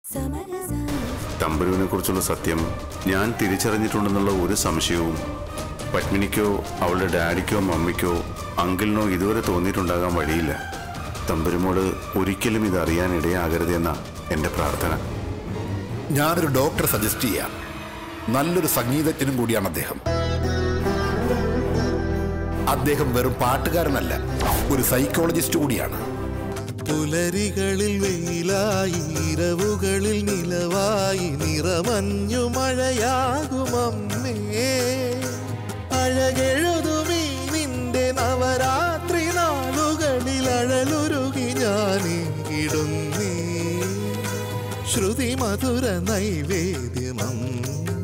തമ്പുരുവിനെ കുറിച്ചുള്ള സത്യം ഞാൻ തിരിച്ചറിഞ്ഞിട്ടുണ്ടെന്നുള്ള ഒരു സംശയവും പത്മിനിക്കോ അവളുടെ ഡാഡിക്കോ മമ്മിക്കോ അങ്കിളിനോ ഇതുവരെ തോന്നിയിട്ടുണ്ടാകാൻ വഴിയില്ല തമ്പുരുമോട് ഒരിക്കലും ഇത് അറിയാൻ ഇടയാകരുതെന്ന എൻ്റെ പ്രാർത്ഥന ഞാനൊരു ഡോക്ടറെ സജസ്റ്റ് ചെയ്യാം നല്ലൊരു സംഗീതജ്ഞനും കൂടിയാണ് അദ്ദേഹം അദ്ദേഹം വെറും പാട്ടുകാരനല്ല ഒരു സൈക്കോളജിസ്റ്റ് കൂടിയാണ് പുലരികളിൽ വെയിലായി ഇരവുകളിൽ നിലവായി നിറമഞ്ഞു മഴയാകുമമ്മേ അഴകെഴുതുമീ നിന്റെ നവരാത്രി നാളുകളിൽ അഴലുരുകി ഞാനിടുന്നേ ശ്രുതി മധുര നൈവേദ്യമമ്മേ